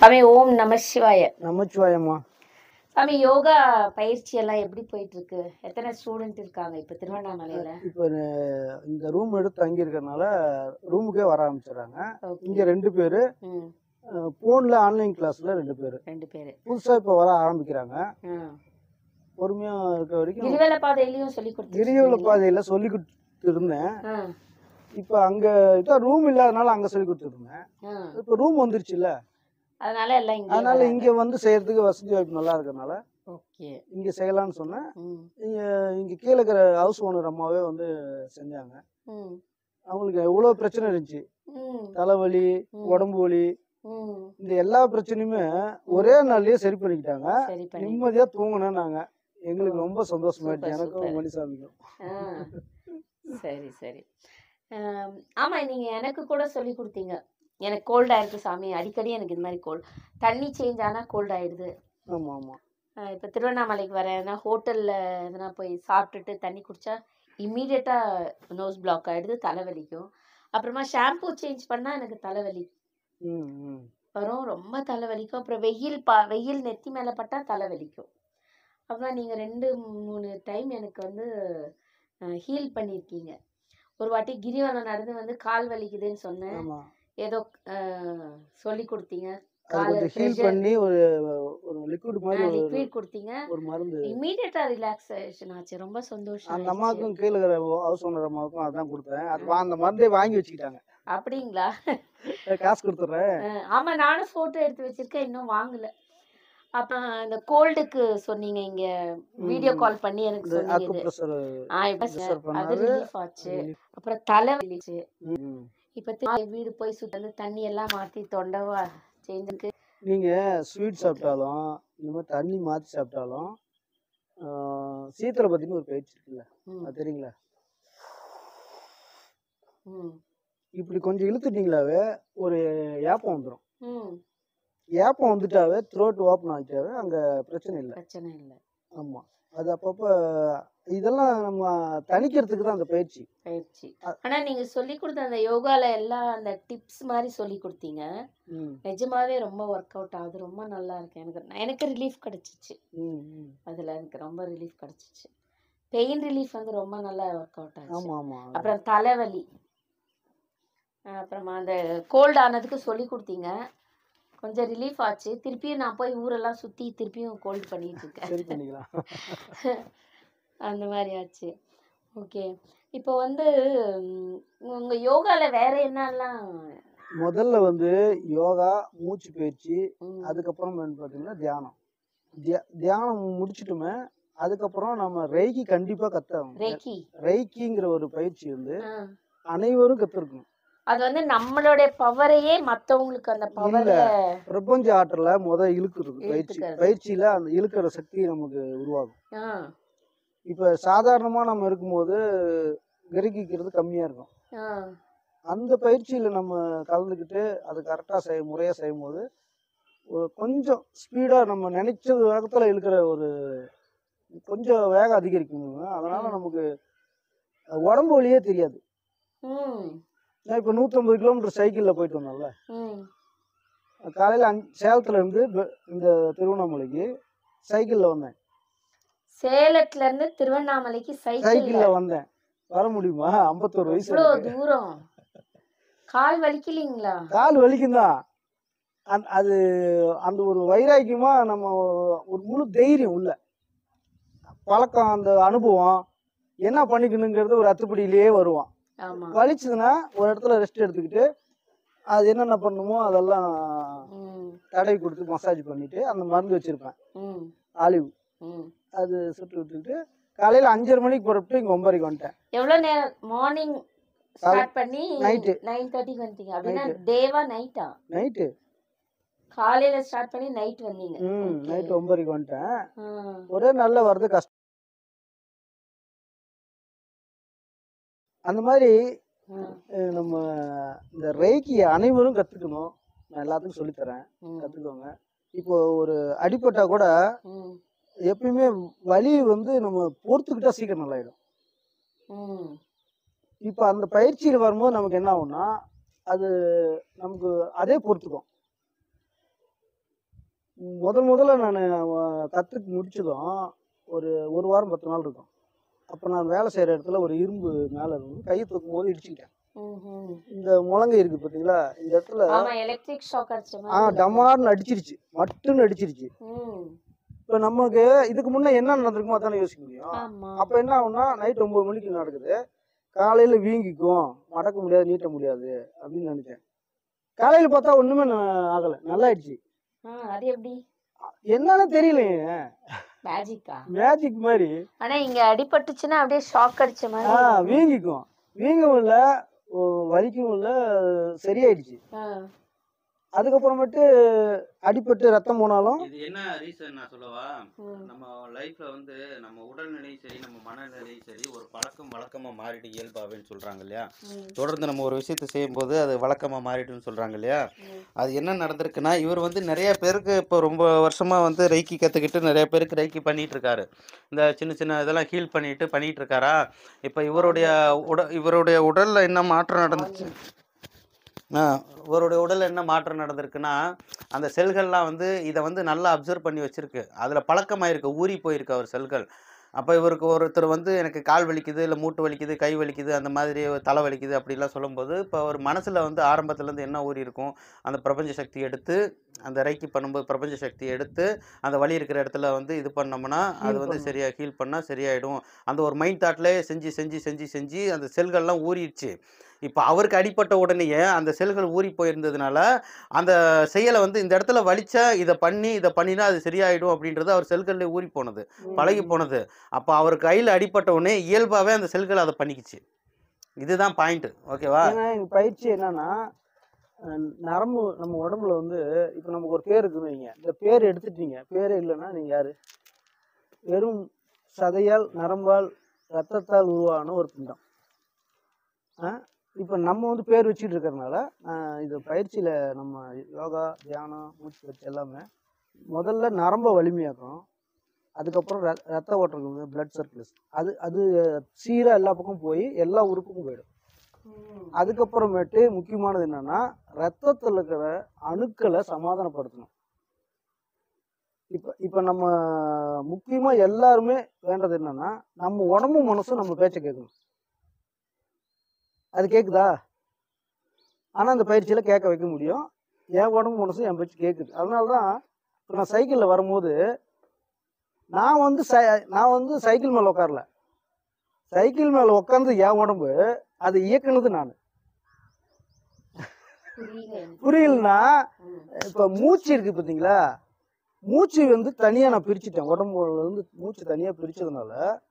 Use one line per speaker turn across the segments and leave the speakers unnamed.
சாமி ஓம் நம சிவாய
நமச்சிவாயம்மா
சாமி யோகா பயிற்சி எல்லாம் எப்படி போயிட்டு இருக்கு எத்தனை ஸ்டூடெண்ட் இருக்காங்க இப்ப திருவண்ணாமலையில
இப்போ இந்த ரூம் எடுத்து தங்கி இருக்கறனால ரூமுக்கே வர ஆரம்பிச்சிடுறாங்க
Okay.
இங்க ரெண்டு பேரு
ம்,
போன்ல ஆன்லைன் கிளாஸ்ல ரெண்டு பேரு
ரெண்டு பேரு
புதுசா இப்போ வர ஆரம்பிக்கிறாங்க
ம்.
பொறுமையா இருக்க வரைக்கும்
கிரிவல பாதையிலயும் சொல்லி
கிரிவல
கொடுத்து
பாதையில சொல்லி கொடுத்து இருந்தேன் இப்போ அங்க இதான் ரூம் இல்லாதனால அங்க சொல்லி கொடுத்துருந்தேன் இப்போ ரூம் வந்துருச்சுல்ல
அதனால எல்லாம் இங்க
அதனால இங்க வந்து செய்யறதுக்கு வசதி வாய்ப்பு நல்லா இருக்கறனால
ஓகே
இங்க செய்யலாம்னு சொன்னேன்
ம்
இங்க இங்க கீழே இருக்கிற ஹவுஸ் ஓனர் அம்மாவே வந்து செஞ்சாங்க
ம்
அவங்களுக்கு எவ்வளவு பிரச்சனை இருந்துச்சு
ம்
தலைவலி
ம்.
உடம்பு வலி
ம்
இந்த எல்லா பிரச்சனையுமே ஒரே நாள்லயே சரி பண்ணிக்கிட்டாங்க
சரி பண்ணி
நிம்மதியா தூங்கினேன் நாங்க எங்களுக்கு ரொம்ப சந்தோஷமாயிடுச்சு
Super,
எனக்கும்
super.
மணிசாமிக்கும்
ஆ, சரி சரி ஆம், ஆமா நீங்க எனக்கு கூட சொல்லி கொடுத்தீங்க எனக்கு கோல்ட் ஆயிருக்கு சாமி அடிக்கடி எனக்கு இந்த மாதிரி கோல்ட் தண்ணி சேஞ்ச் ஆனா கோல்ட் ஆயிடுது
ஆமா ஆமா
ஆ, இப்ப திருவண்ணாமலைக்கு வரேன்னா ஹோட்டல்ல எதனா போய் சாப்பிட்டுட்டு தண்ணி குடிச்சா இம்மீடியட்டா நோஸ் பிளாக் ஆயிடுது தலைவலிக்கும் அப்புறமா ஷாம்பூ சேஞ்ச் பண்ணா எனக்கு தலைவலி
ம், ம்.
வரும் ரொம்ப தலைவலிக்கும் அப்புறம் வெயில் பா வெயில் நெத்தி மேல பட்டா தலைவலிக்கும் அப்புறம் நீங்க ரெண்டு மூணு டைம் எனக்கு வந்து ஹீல் பண்ணியிருக்கீங்க ஒரு வாட்டி கிரிவலம் நடந்து வந்து கால் வலிக்குதுன்னு சொன்னேன்
ஆமா
ஏதோ சொல்லி கொடுத்தீங்க
அது
கால
கொஞ்சம் ஹீல்
pressure-
பண்ணி ஒரு ஒரு லிக்விட் மாதிரி ஒரு
லிக்விட் கொடுத்தீங்க
ஒரு மருந்து
இம்மீடியட்டா ரிலாக்ஸேஷன் ஆச்சு ரொம்ப சந்தோஷம்
அந்த
ஆயிடுச்சு.
அம்மாவுக்கும் கீழே இருக்கிற ஹவுஸ் ஓனர் அம்மாவுக்கும் அதான் கொடுத்தேன் அது வா- அந்த மருந்தே வாங்கி வச்சுக்கிட்டாங்க
அப்படிங்களா
ஏய், காசு கொடுத்துட்றேன்
அஹ் ஆமா நானும் போட்டோ எடுத்து வச்சிருக்கேன் இன்னும் வாங்கல அப்புறம் இந்த கோல்டுக்கு சொன்னீங்க இங்க வீடியோ
ம்.
கால் பண்ணி எனக்கு
இந்த
சொன்னீங்க
அக்கு
இது.
ப்ரெஷர்
ஆ, இப்ப
pressure
சார், அது
பண்ணாரு.
ரிலீஃப் ஆச்சு அப்புறம் தலை வலிச்சு இப்ப திரும்பி வீடு போய் சுத்தி வந்து தண்ணி எல்லாம் மாத்தி தொண்டவா சேஞ்சுக்கு
நீங்க ஸ்வீட் சாப்பிட்டாலும் இந்த மாதிரி தண்ணி மாத்தி சாப்பிட்டாலும் ஆஹ், சீத்தலை பத்தின ஒரு பயிற்சி இருக்குல்ல அது தெரியுங்களா இப்படி கொஞ்சம் இழுத்துட்டீங்களாவே ஒரு ஏப்பம் வந்துடும் ஏப்பம் வந்துட்டாவே த்ரோட் ஓப்பன் ஆகிட்டாவே அங்க பிரச்சனை இல்லை
பிரச்சனை இல்லை
ஆமா அது அப்பப்போ இதெல்லாம் நம்ம தணிக்கிறதுக்கு தான் அந்த பயிற்சி
பயிற்சி
அ-
ஆனா நீங்க சொல்லி கொடுத்த அந்த யோகால எல்லாம் அந்த டிப்ஸ் மாதிரி சொல்லி கொடுத்தீங்க
ம்,
நிஜமாவே ரொம்ப ஒர்க் அவுட் ஆகுது ரொம்ப நல்லா இருக்கு எனக்கு எனக்கு ரிலீஃப் கிடைச்சிச்சு
ம், ம்.
அதுல எனக்கு ரொம்ப ரிலீஃப் கிடைச்சிச்சு பெயின் ரிலீஃப் வந்து ரொம்ப நல்லா ஒர்க் அவுட் ஆச்சு
ஆமா ஆமா
அப்புறம் தலைவலி அஹ் அப்புறமா அந்த கோல்ட் ஆனதுக்கு சொல்லி கொடுத்தீங்க கொஞ்சம் ரிலீஃப் ஆச்சு திருப்பியும் நான் போய் ஊரெல்லாம் சுத்தி திருப்பியும் கோல்ட் பண்ணிட்டு இருக்கேன்
சரி பண்ணிக்கலாம்
அந்த மாதிரி ஆச்சு ஓகே இப்போ வந்து ம், உங்க யோகால வேற என்னெல்லாம்
முதல்ல வந்து யோகா மூச்சு பயிற்சி
ம்,
அதுக்கப்புறம் வந்து பார்த்தீங்கன்னா தியானம் தியா- தியானம் முடிச்சிட்டுமே அதுக்கப்புறம் நம்ம ரெய்கி கண்டிப்பா கத்தாகணும்
ரேக்கி
ரெய்கிங்கிற ஒரு பயிற்சி வந்து
ஆ.
அனைவரும் கத்துருக்கணும்
அது வந்து நம்மளுடைய பவரையே மத்தவங்களுக்கு அந்த பவரை
பிரபஞ்ச ஆற்றல முத இழுக்கிறது பயிற்சி
இழுத்துக்கிறது.
பயிற்சியில அந்த இழுக்கிற சக்தி நமக்கு உருவாகும் இப்ப சாதாரணமா நம்ம இருக்கும்போது கிரகிக்கிறது கம்மியா இருக்கும் அந்த பயிற்சியில நம்ம கலந்துக்கிட்டு அது கரெக்டா செய்ய முறையா செய்யும் போது ஒரு கொஞ்சம் ஸ்பீடா நம்ம நினைச்ச வேகத்துல இழுக்கிற ஒரு கொஞ்சம் வேகம் அதிகரிக்கும் அதனால
ம்.
நமக்கு உடம்பு வலியே தெரியாது நான் இப்ப 150 கிலோமீட்டர் சைக்கிள்ல போயிட்டு வந்தோம்ல காலையில அஞ்சு சேலத்துல இருந்து பெ- இந்த திருவண்ணாமலைக்கு சைக்கிள்ல வந்தேன்
சேலத்துல இருந்து திருவண்ணாமலைக்கு சைக்கிள்
சைக்கிள்ல வந்தேன் வர முடியுமா 51 வயசு
இவ்வளோ
எனக்கு.
தூரம் கால் வலிக்கலீங்களா
கால் வலிக்கும் தான் அந்த அது அந்த ஒரு வைராக்கியமா நம்ம ஒரு முழு தைரியம் உள்ள பழக்கம் அந்த அனுபவம் என்ன பண்ணிக்கணுங்கிறது ஒரு அத்துப்படியிலேயே வருவான்
ஆமா
வலிச்சதுன்னா ஒரு இடத்துல ரெஸ்ட் எடுத்துக்கிட்டு அது என்னென்ன பண்ணுமோ அதெல்லாம்
ம்
தடவி கொடுத்து மசாஜ் பண்ணிட்டு அந்த மருந்து வச்சிருப்பேன்
ம்
ஆலிவ்
ம்
அது சுட்டு விட்டுக்கிட்டு காலையில அஞ்சரை மணிக்கு புறப்பட்டு இங்க ஒன்பரைக்கு வந்துட்டேன்
எவ்வளவு நேரம் மார்னிங் ஸ்டார்ட் பண்ணி
night.
நைன் தேர்ட்டிக்கு வந்துட்டீங்க அப்படின்னா டேவா நைட்டா
நைட்டு
காலையில ஸ்டார்ட் பண்ணி நைட் வந்தீங்க
ம்
Okay.
நைட்டு ஒன்பரைக்கு வந்துட்டேன்
ஆ,
ஒரே நல்ல வர்றது கஷ்டம் அந்த மாதிரி
ஆ,
அஹ், நம்ம இந்த ரெய்க்கி அனைவரும் கத்துக்கணும் நான் எல்லாத்துக்கும் சொல்லித்தரேன்
ம்,
கத்துக்கோங்க இப்போ ஒரு அடிபட்டா கூட
ம்,
எப்பயுமே வலி வந்து நம்ம பொறுத்துக்கிட்டா சீக்கிரம் நல்லாயிடும்
ம்,
இப்போ அந்த பயிற்சியில் வரும்போது நமக்கு என்ன ஆகும்னா அது நமக்கு அதே பொறுத்துக்கும் முதல் முதல்ல நான் கற்றுக்கு முடிச்சதும் ஒரு ஒரு வாரம் பத்து நாள் இருக்கும் அப்போ நான் வேலை செய்கிற இடத்துல ஒரு இரும்பு மேலே இருந்து கையை தூக்கும் போது இடிச்சுக்கிட்டேன்
ம்ஹும்.
இந்த முழங்கை இருக்கு பார்த்தீங்களா இந்த இடத்துல
ஆமா எலக்ட்ரிக் ஷாக் அடிச்ச
ஆ
மாதிரி
டமார்னு அடிச்சிருச்சு மட்டுன்னு அடிச்சிருச்சு
ம்.
இப்போ நமக்கு இதுக்கு முன்னே என்ன நடந்திருக்குமோ அதானே யோசிக்க முடியும்
ஆமா
அப்போ என்ன ஆகும்னா நைட் ஒம்பது மணிக்கு நடக்குது காலையில் வீங்கிக்கும் மடக்க முடியாது நீட்ட முடியாது அப்படின்னு நினைச்சேன் காலையில் பார்த்தா ஒன்றுமே ஆகலை நல்லா ஆயிடுச்சு
ஆ, அது எப்படி
என்னன்னு தெரியலையே
மேஜிக்கா
மேஜிக் மாதிரி
ஆனா இங்க அடிபட்டுச்சுன்னா அப்படியே ஷாக் அடிச்ச
ஆ
மாதிரி
வீங்கிக்கும் வீங்கவும் இல்லை வலிக்கவும் இல்லை சரியாயிடுச்சு
ஆ.
அதுக்கப்புறமேட்டு அடிபட்டு ரத்தம் போனாலும்
இது என்ன ரீசன் நான் சொல்லவா
ம்.
நம்ம லைஃப்ல வந்து நம்ம உடல்நிலையும் சரி நம்ம மனநிலையும் சரி ஒரு பழக்கம் வழக்கமா மாறிட்டு இயல்பாவேன்னு சொல்றாங்க இல்லையா
ம்.
தொடர்ந்து நம்ம ஒரு விஷயத்தை செய்யும்போது அது வழக்கமா மாறிடுன்னு சொல்றாங்க இல்லையா
ம்.
அது என்ன நடந்திருக்குன்னா இவர் வந்து நிறைய பேருக்கு இப்போ ரொம்ப வருஷமா வந்து ரைக்கி கற்றுக்கிட்டு நிறைய பேருக்கு ரைக்கி பண்ணிட்டு இருக்காரு இந்த சின்ன சின்ன இதெல்லாம் ஹீல் பண்ணிட்டு பண்ணிட்டு இருக்காரா இப்போ இவருடைய உட இவருடைய உடல்ல என்ன மாற்றம் நடந்துச்சு ஆ இவருடைய உடல்ல என்ன மாற்றம் நடந்திருக்குன்னா அந்த செல்கள்லாம் வந்து இதை வந்து நல்லா அப்சர்வ் பண்ணி வச்சிருக்கு அதில் பழக்கமாயிருக்கு ஊறி போயிருக்கு அவர் செல்கள் அப்போ இவருக்கு ஒருத்தர் வந்து எனக்கு கால் வலிக்குது இல்லை மூட்டு வலிக்குது கை வலிக்குது அந்த மாதிரி தலை வலிக்குது அப்படிலாம் சொல்லும்போது இப்போ அவர் மனசில் வந்து ஆரம்பத்துலேருந்து என்ன ஊறி இருக்கும் அந்த பிரபஞ்ச சக்தி எடுத்து அந்த ரைக்கி பண்ணும்போது பிரபஞ்ச சக்தி எடுத்து அந்த வலி இருக்கிற இடத்துல வந்து இது பண்ணோம்னா அது வந்து
பண்ணணும்.
சரியா ஹீல் பண்ணால் சரியாயிடும் அந்த ஒரு மைண்ட் தாட்லேயே செஞ்சு செஞ்சு செஞ்சு செஞ்சு அந்த செல்கள்லாம் ஊறிடுச்சு இப்போ அவருக்கு அடிப்பட்ட உடனேயே அந்த செல்கள் ஊறி போயிருந்ததுனால அந்த செயலை வந்து இந்த இடத்துல வலிச்சா இதை பண்ணி இதை பண்ணினா அது சரியாயிடும் அப்படின்றது அவர் செல்கள்ல ஊறி போனது பழகி போனது அப்போ அவர் கையில் அடிப்பட்ட உடனே இயல்பாகவே அந்த செல்கள் அதை பண்ணிக்கிச்சு இதுதான் பாயிண்ட் ஓகேவா
ஏன்னா எங்க பயிற்சி என்னன்னா அஹ் நரம்பு நம்ம உடம்புல வந்து இப்போ நமக்கு ஒரு பேர் இருக்குன்னு வைங்க இந்த பேர் எடுத்துட்டீங்க பேரே இல்லைன்னா நீங்க யாரு வெறும் சதையால் நரம்பால் ரத்தத்தால் உருவான ஒரு பிண்டம் இப்போ நம்ம வந்து பேர் வச்சுட்டு இருக்கிறதுனால அஹ் இது பயிற்சியில் நம்ம யோகா தியானம் மூச்சு பயிற்சி எல்லாமே முதல்ல நரம்பை வலிமையாக்கும் அதுக்கப்புறம் ர ரத்த ஓட்டம் பிளட் சர்க்குலேஷன் அது அது சீராக எல்லா பக்கம் போய் எல்லா உறுப்புக்கும் போயிடும்
ம்.
அதுக்கப்புறமேட்டு முக்கியமானது என்னன்னா ரத்தத்தில் இருக்கிற அணுக்களை சமாதானப்படுத்தணும் இப்போ இப்போ நம்ம முக்கியமாக எல்லாருமே வேண்டது என்னன்னா நம்ம உடம்பு மனசும் நம்ம பேச்சை கேட்கணும் அது கேட்குதா ஆனால் அந்த பயிற்சியில் கேட்க வைக்க முடியும் என் உடம்பு மனசும் என் பேச்சு கேட்குது அதனால தான் இப்போ நான் சைக்கிளில் வரும்போது நான் வந்து சை நான் வந்து சைக்கிள் மேலே உட்காரல சைக்கிள் மேலே உட்காந்து என் உடம்பு அதை இயக்குனது நான்
புரியல எனக்கு.
புரியலனா
ம்.
இப்போ மூச்சு இருக்கு பார்த்தீங்களா மூச்சு வந்து தனியாக நான் பிரிச்சுட்டேன் உடம்புல இருந்து மூச்சு தனியாக பிரிச்சதுனால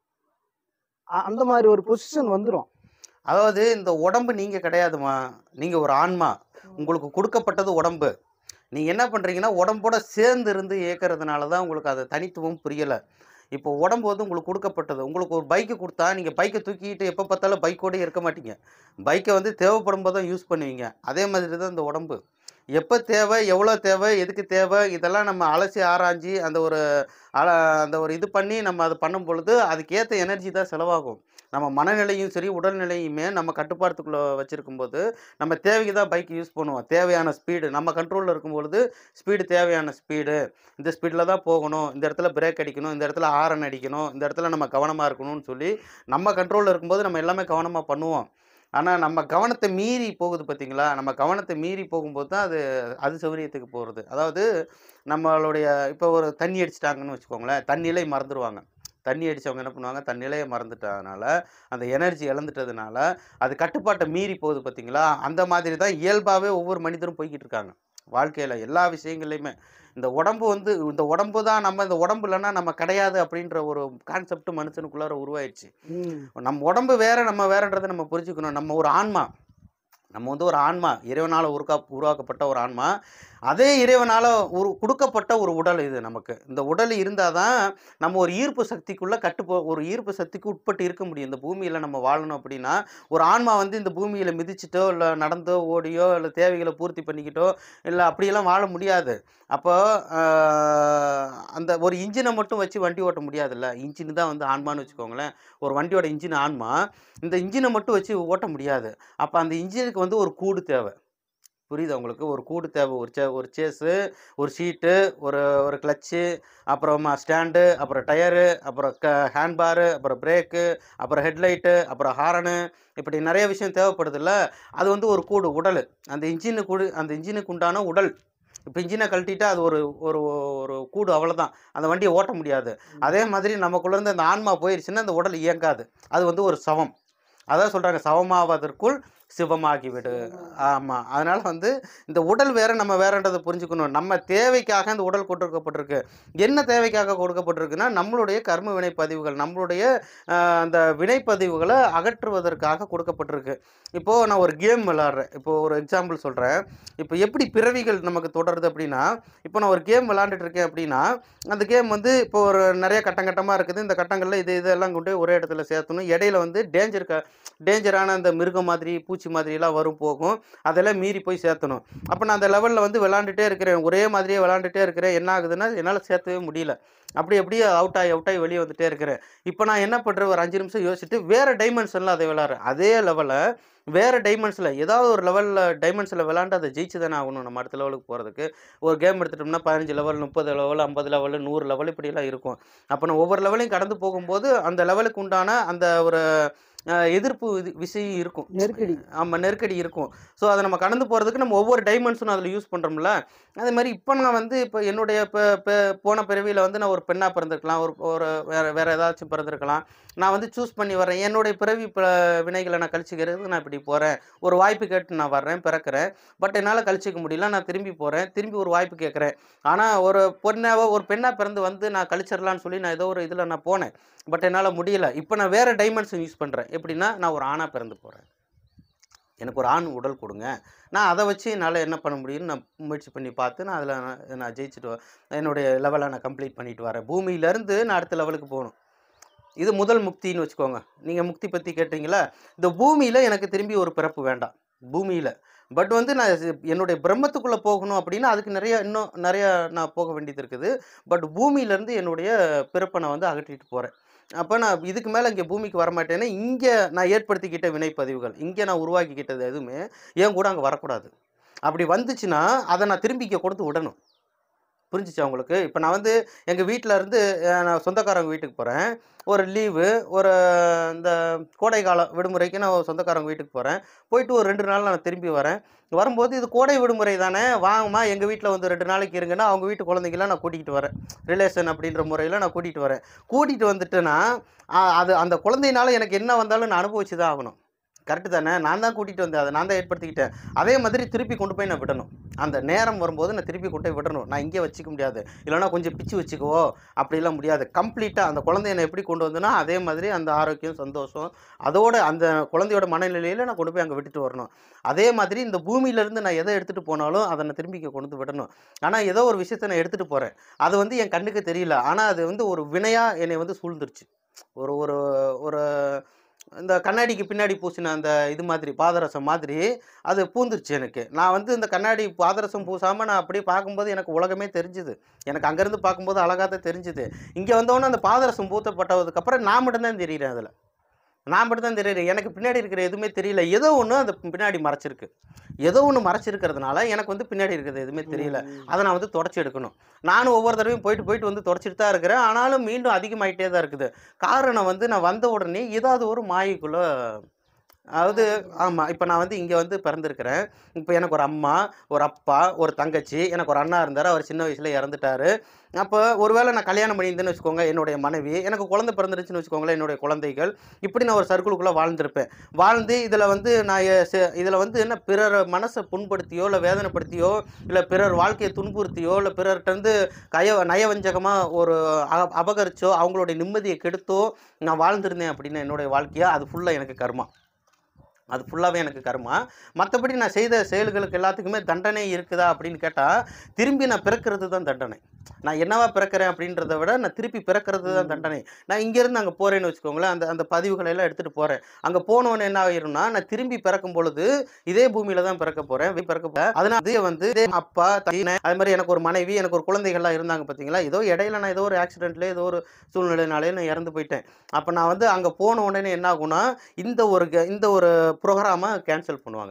அ- அந்த மாதிரி ஒரு பொசிஷன் வந்துடும்
அதாவது இந்த உடம்பு நீங்க கிடையாதுமா நீங்க ஒரு ஆன்மா உங்களுக்கு கொடுக்கப்பட்டது உடம்பு நீங்க என்ன பண்றீங்கன்னா உடம்போட சேர்ந்து இருந்து இயக்கிறதுனால தான் உங்களுக்கு அது தனித்துவம் புரியல இப்போ உடம்பு வந்து உங்களுக்கு கொடுக்கப்பட்டது உங்களுக்கு ஒரு பைக்கு கொடுத்தா நீங்கள் பைக்கை தூக்கிட்டு எப்போ பார்த்தாலும் பைக்கோடயே இருக்க மாட்டீங்க பைக்கை வந்து தேவைப்படும் போது தான் யூஸ் பண்ணுவீங்க அதே மாதிரி தான் இந்த உடம்பு எப்போ தேவை எவ்வளோ தேவை எதுக்கு தேவை இதெல்லாம் நம்ம அலசி ஆராய்ஞ்சி அந்த ஒரு அல அந்த ஒரு இது பண்ணி நம்ம அது பண்ணும் பொழுது அதுக்கேற்ற எனர்ஜி தான் செலவாகும் நம்ம மனநிலையும் சரி உடல்நிலையுமே நம்ம கட்டுப்பாட்டுக்குள்ளே வச்சுருக்கும் போது நம்ம தேவைக்கு தான் பைக் யூஸ் பண்ணுவோம் தேவையான ஸ்பீடு நம்ம கண்ட்ரோலில் இருக்கும்பொழுது ஸ்பீடு தேவையான ஸ்பீடு இந்த ஸ்பீடில் தான் போகணும் இந்த இடத்துல பிரேக் அடிக்கணும் இந்த இடத்துல ஹாரன் அடிக்கணும் இந்த இடத்துல நம்ம கவனமாக இருக்கணும்னு சொல்லி நம்ம கண்ட்ரோலில் இருக்கும்போது நம்ம எல்லாமே கவனமாக பண்ணுவோம் ஆனால் நம்ம கவனத்தை மீறி போகுது பார்த்தீங்களா நம்ம கவனத்தை மீறி போகும்போது தான் அது அது சௌரியத்துக்கு போகிறது அதாவது நம்மளுடைய இப்போ ஒரு தண்ணி அடிச்சிட்டாங்கன்னு வச்சுக்கோங்களேன் தண்ணியிலே மறந்துடுவாங்க தண்ணி அடித்தவங்க என்ன பண்ணுவாங்க தண்ணியிலே மறந்துட்டதுனால அந்த எனர்ஜி இழந்துட்டதுனால அது கட்டுப்பாட்டை மீறி போகுது பார்த்தீங்களா அந்த மாதிரி தான் இயல்பாகவே ஒவ்வொரு மனிதரும் போய்கிட்டு இருக்காங்க வாழ்க்கையில் எல்லா விஷயங்கள்லையுமே இந்த உடம்பு வந்து இந்த உடம்பு தான் நம்ம இந்த உடம்பு இல்லைன்னா நம்ம கிடையாது அப்படின்ற ஒரு கான்செப்ட் மனுஷனுக்குள்ளார உருவாயிடுச்சு நம்ம உடம்பு வேற நம்ம வேறன்றதை நம்ம புரிஞ்சுக்கணும் நம்ம ஒரு ஆன்மா நம்ம வந்து ஒரு ஆன்மா இறைவனால் உருக்கா உருவாக்கப்பட்ட ஒரு ஆன்மா அதே இறைவனால் ஒரு கொடுக்கப்பட்ட ஒரு உடல் இது நமக்கு இந்த உடல் இருந்தால் தான் நம்ம ஒரு ஈர்ப்பு சக்திக்குள்ளே கட்டுப்போ ஒரு ஈர்ப்பு சக்திக்கு உட்பட்டு இருக்க முடியும் இந்த பூமியில் நம்ம வாழணும் அப்படின்னா ஒரு ஆன்மா வந்து இந்த பூமியில் மிதிச்சிட்டோ இல்லை நடந்தோ ஓடியோ இல்லை தேவைகளை பூர்த்தி பண்ணிக்கிட்டோ இல்லை அப்படியெல்லாம் வாழ முடியாது அப்போ ஆஹ், அந்த ஒரு இன்ஜினை மட்டும் வச்சு வண்டி ஓட்ட முடியாதுல்ல இன்ஜின் தான் வந்து ஆன்மான்னு வச்சுக்கோங்களேன் ஒரு வண்டியோட இன்ஜின் ஆன்மா இந்த இன்ஜினை மட்டும் வச்சு ஓட்ட முடியாது அப்போ அந்த இன்ஜினுக்கு வந்து ஒரு கூடு தேவை புரியுதா உங்களுக்கு ஒரு கூடு தேவை ஒரு சே ஒரு சேஸு ஒரு சீட்டு ஒரு ஒரு கிளச்சு அப்புறமா ஸ்டாண்டு அப்புறம் டயரு அப்புறம் க ஹேண்ட்பாரு அப்புறம் பிரேக்கு அப்புறம் ஹெட்லைட்டு அப்புறம் ஹாரனு இப்படி நிறைய விஷயம் தேவைப்படுதுல்ல அது வந்து ஒரு கூடு உடல் அந்த இன்ஜினு கூடு அந்த இன்ஜினுக்கு உண்டான உடல் இப்போ இன்ஜினை கழட்டிட்டா அது ஒரு ஒரு ஒரு கூடு அவ்வளோதான் அந்த வண்டியை ஓட்ட முடியாது அதே மாதிரி நமக்குள்ள இருந்து அந்த ஆன்மா போயிருச்சுன்னா அந்த உடல் இயங்காது அது வந்து ஒரு சவம் அதான் சொல்கிறாங்க சவமாவதற்குள் சிவமாகிவிடு ஆமாம் அதனால் வந்து இந்த உடல் வேற நம்ம வேறன்றதை புரிஞ்சுக்கணும் நம்ம தேவைக்காக இந்த உடல் கொடுக்கப்பட்டிருக்கு என்ன தேவைக்காக கொடுக்கப்பட்டிருக்குன்னா நம்மளுடைய கர்ம வினைப்பதிவுகள் நம்மளுடைய ஆஹ், அந்த வினைப்பதிவுகளை அகற்றுவதற்காக கொடுக்கப்பட்டிருக்கு இப்போது நான் ஒரு கேம் விளாட்றேன் இப்போ ஒரு எக்ஸாம்பிள் சொல்கிறேன் இப்போ எப்படி பிறவிகள் நமக்கு தொடருது அப்படின்னா இப்போ நான் ஒரு கேம் விளாண்டுட்டு இருக்கேன் அப்படின்னா அந்த கேம் வந்து இப்போ ஒரு நிறைய கட்டம் கட்டமாக இருக்குது இந்த கட்டங்களில் இது இதெல்லாம் கொண்டு போய் ஒரே இடத்துல சேர்த்தணும் இடையில வந்து டேஞ்சர் க டேஞ்சரான அந்த மிருகம் மாதிரி பூச்சி மாதிரிலாம் வரும் போகும் அதெல்லாம் மீறி போய் சேர்த்தணும் அப்போ நான் அந்த லெவலில் வந்து விளாண்டுட்டே இருக்கிறேன் ஒரே மாதிரியே விளாண்டுட்டே இருக்கிறேன் என்ன ஆகுதுன்னா என்னால் சேர்த்தவே முடியல அப்படி அப்படியே அவுட் ஆகி அவுட் ஆகி வெளியே வந்துட்டே இருக்கிறேன் இப்போ நான் என்ன பண்ணுறேன் ஒரு அஞ்சு நிமிஷம் யோசிச்சுட்டு வேறு டைமென்ஷனில் அதை விளாட்றேன் அதே லெவலில் வேறு டைமென்ஷனில் ஏதாவது ஒரு லெவலில் டைமென்ஷனில் விளாண்டு அதை ஜெயிச்சு தானே ஆகணும் நம்ம அடுத்த லெவலுக்கு போகிறதுக்கு ஒரு கேம் எடுத்துட்டோம்னா பதினஞ்சு லெவல் முப்பது லெவல் ஐம்பது லெவல் நூறு லெவல் இப்படியெல்லாம் இருக்கும் அப்போ நான் ஒவ்வொரு லெவலையும் கடந்து போகும்போது அந்த லெவலுக்கு உண்டான அந்த ஒரு அஹ், எதிர்ப்பு இது விஷயம் இருக்கும்
நெருக்கடி
ஆமாம் நெருக்கடி இருக்கும் ஸோ அதை நம்ம கடந்து போகிறதுக்கு நம்ம ஒவ்வொரு டைமென்ஷனும் அதில் யூஸ் பண்ணுறோம்ல அதே மாதிரி இப்போ நான் வந்து இப்போ என்னுடைய இப்போ இப்போ போன பிறவியில் வந்து நான் ஒரு பெண்ணாக பிறந்திருக்கலாம் ஒரு ஒரு வேறு வேறு ஏதாச்சும் பிறந்திருக்கலாம் நான் வந்து சூஸ் பண்ணி வரேன் என்னுடைய பிறவி ப வினைகளை நான் கழிச்சிக்கிறது நான் இப்படி போகிறேன் ஒரு வாய்ப்பு கேட்டு நான் வர்றேன் பிறக்கிறேன் பட் என்னால் கழிச்சிக்க முடியல நான் திரும்பி போகிறேன் திரும்பி ஒரு வாய்ப்பு கேட்குறேன் ஆனால் ஒரு பொண்ணாவோ ஒரு பெண்ணாக பிறந்து வந்து நான் கழிச்சிடலான்னு சொல்லி நான் ஏதோ ஒரு இதில் நான் போனேன் பட் என்னால் முடியல இப்போ நான் வேறு டைமென்ஷன் யூஸ் பண்ணுறேன் எப்படின்னா நான் ஒரு ஆணாக பிறந்து போகிறேன் எனக்கு ஒரு ஆண் உடல் கொடுங்க நான் அதை வச்சு என்னால் என்ன பண்ண முடியும்னு நான் முயற்சி பண்ணி பார்த்து நான் அதில் நான் நான் ஜெயிச்சுட்டு வ- என்னுடைய லெவலை நான் கம்ப்ளீட் பண்ணிட்டு வரேன் பூமியிலேருந்து நான் அடுத்த லெவலுக்கு போகணும் இது முதல் முக்தின்னு வச்சுக்கோங்க நீங்கள் முக்தி பற்றி கேட்டீங்களா இந்த பூமியில் எனக்கு திரும்பி ஒரு பிறப்பு வேண்டாம் பூமியில் பட் வந்து நான் இது- என்னுடைய பிரம்மத்துக்குள்ளே போகணும் அப்படின்னா அதுக்கு நிறைய இன்னும் நிறைய நான் போக வேண்டியது இருக்குது பட் பூமியிலேருந்து என்னுடைய பிறப்பை நான் வந்து அகற்றிட்டு போகிறேன் அப்போ நான் இதுக்கு மேலே இங்கே பூமிக்கு வரமாட்டேன்னா இங்கே நான் ஏற்படுத்திக்கிட்ட வினைப்பதிவுகள் இங்கே நான் உருவாக்கிக்கிட்டது எதுவுமே என் கூட அங்கே வரக்கூடாது அப்படி வந்துச்சுன்னா அதை நான் திரும்பி இங்கே கொடுத்து விடணும் புரிஞ்சிச்சா உங்களுக்கு இப்போ நான் வந்து எங்கள் வீட்டில் இருந்து அஹ், நான் சொந்தக்காரங்க வீட்டுக்கு போகிறேன் ஒரு லீவு ஒரு இந்த கோடை காலம் விடுமுறைக்கு நான் ஒரு சொந்தக்காரங்க வீட்டுக்கு போகிறேன் போயிட்டு ஒரு ரெண்டு நாள் நான் திரும்பி வரேன் வரும்போது இது கோடை விடுமுறை தானே வாங்கம்மா எங்கள் வீட்டில் வந்து ரெண்டு நாளைக்கு இருங்கன்னா அவங்க வீட்டு குழந்தைங்களாம் நான் கூட்டிகிட்டு வரேன் ரிலேஷன் அப்படின்ற முறையில் நான் கூட்டிகிட்டு வரேன் கூட்டிகிட்டு வந்துட்டேன்னா ஆ, அது அந்த குழந்தையினால எனக்கு என்ன வந்தாலும் நான் அனுபவிச்சு தான் ஆகணும் கரெக்டு தானே நான் தான் கூட்டிகிட்டு வந்தேன் அதை நான் தான் ஏற்படுத்திக்கிட்டேன் அதே மாதிரி திருப்பி கொண்டு போய் நான் விடணும் அந்த நேரம் வரும்போது நான் திருப்பி கொண்டு போய் விடணும் நான் இங்கே வச்சுக்க முடியாது இல்லைன்னா கொஞ்சம் பிச்சு வச்சுக்கவோ அப்படிலாம் முடியாது கம்ப்ளீட்டாக அந்த குழந்தைய நான் எப்படி கொண்டு வந்தேனோ அதே மாதிரி அந்த ஆரோக்கியம் சந்தோஷம் அதோட அந்த குழந்தையோட மனநிலையில் நான் கொண்டு போய் அங்கே விட்டுட்டு வரணும் அதே மாதிரி இந்த பூமியிலேருந்து நான் எதை எடுத்துகிட்டு போனாலும் அதை நான் திரும்பி இங்கே கொண்டு வந்து விடணும் ஆனால் ஏதோ ஒரு விஷயத்தை நான் எடுத்துகிட்டு போகிறேன் அது வந்து என் கண்ணுக்கு தெரியல ஆனால் அது வந்து ஒரு வினையாக என்னை வந்து சூழ்ந்துருச்சு ஒரு ஒரு ஒரு இந்த கண்ணாடிக்கு பின்னாடி பூசின அந்த இது மாதிரி பாதரசம் மாதிரி அது பூந்துருச்சு எனக்கு நான் வந்து இந்த கண்ணாடி பாதரசம் பூசாமல் நான் அப்படியே பார்க்கும்போது எனக்கு உலகமே தெரிஞ்சுது எனக்கு அங்கேருந்து பார்க்கும்போது அழகாக தான் தெரிஞ்சுது இங்கே வந்தோடனே அந்த பாதரசம் பூத்தப்பட்டதுக்கப்புறம் நான் மட்டும்தான் தெரியுறேன் அதில் நான் மட்டும் தான் தெரியுறேன் எனக்கு பின்னாடி இருக்கிற எதுவுமே தெரியல ஏதோ ஒன்று அந்த பின்னாடி மறைச்சிருக்கு ஏதோ ஒன்று மறைச்சிருக்கிறதுனால எனக்கு வந்து பின்னாடி இருக்கிறது எதுவுமே தெரியல அதை நான் வந்து தொடச்சி எடுக்கணும் நானும் ஒவ்வொரு தடவையும் போயிட்டு போயிட்டு வந்து தொடச்சிட்டு தான் இருக்கிறேன் ஆனாலும் மீண்டும் அதிகமாயிட்டே தான் இருக்குது காரணம் வந்து நான் வந்த உடனே ஏதாவது ஒரு மாயைக்குள்ளே அதாவது ஆமாம் இப்போ நான் வந்து இங்கே வந்து பிறந்திருக்கிறேன் இப்போ எனக்கு ஒரு அம்மா ஒரு அப்பா ஒரு தங்கச்சி எனக்கு ஒரு அண்ணா இருந்தார் அவர் சின்ன வயசில் இறந்துட்டாரு அப்போ ஒருவேளை நான் கல்யாணம் பண்ணியிருந்தேன்னு வச்சுக்கோங்க என்னுடைய மனைவி எனக்கு குழந்தை பிறந்துருச்சுன்னு வச்சுக்கோங்களேன் என்னுடைய குழந்தைகள் இப்படி நான் ஒரு சர்க்கிளுக்குள்ளே வாழ்ந்திருப்பேன் வாழ்ந்து இதில் வந்து நான் இதில் வந்து என்ன பிறர் மனசை புண்படுத்தியோ இல்லை வேதனைப்படுத்தியோ இல்லை பிறர் வாழ்க்கையை துன்புறுத்தியோ இல்லை பிறர்கிட்டருந்து கய நயவஞ்சகமாக ஒரு அ- அபகரிச்சோ அவங்களுடைய நிம்மதியை கெடுத்தோ நான் வாழ்ந்திருந்தேன் அப்படின்னா என்னுடைய வாழ்க்கையா அது ஃபுல்லாக எனக்கு கர்மா அது ஃபுல்லாகவே எனக்கு கர்மா மற்றபடி நான் செய்த செயல்களுக்கு எல்லாத்துக்குமே தண்டனை இருக்குதா அப்படின்னு கேட்டால் திரும்பி நான் பிறக்கிறது தான் தண்டனை நான் என்னவா பிறக்கிறேன் அப்படின்றத விட நான் திருப்பி பிறக்கிறது தான் தண்டனை நான் இங்கேருந்து அங்கே போகிறேன்னு வச்சுக்கோங்களேன் அந்த அந்த பதிவுகளை எல்லாம் எடுத்துகிட்டு போகிறேன் அங்கே போனோன்னு என்ன ஆயிரும்னா நான் திரும்பி பிறக்கும் பொழுது இதே பூமியில தான் பிறக்க போகிறேன் பிறக்க போகிறேன் அதனால அதே வந்து இதே அப்பா தீனை அது மாதிரி எனக்கு ஒரு மனைவி எனக்கு ஒரு குழந்தைகள்லாம் இருந்தாங்க பார்த்தீங்களா ஏதோ இடையில நான் ஏதோ ஒரு ஆக்சிடென்ட்ல ஏதோ ஒரு சூழ்நிலைனாலே நான் இறந்து போயிட்டேன் அப்போ நான் வந்து அங்கே போன உடனே என்ன ஆகும்னா இந்த ஒரு க- இந்த ஒரு ப்ரோக்ராமை கேன்சல் பண்ணுவாங்க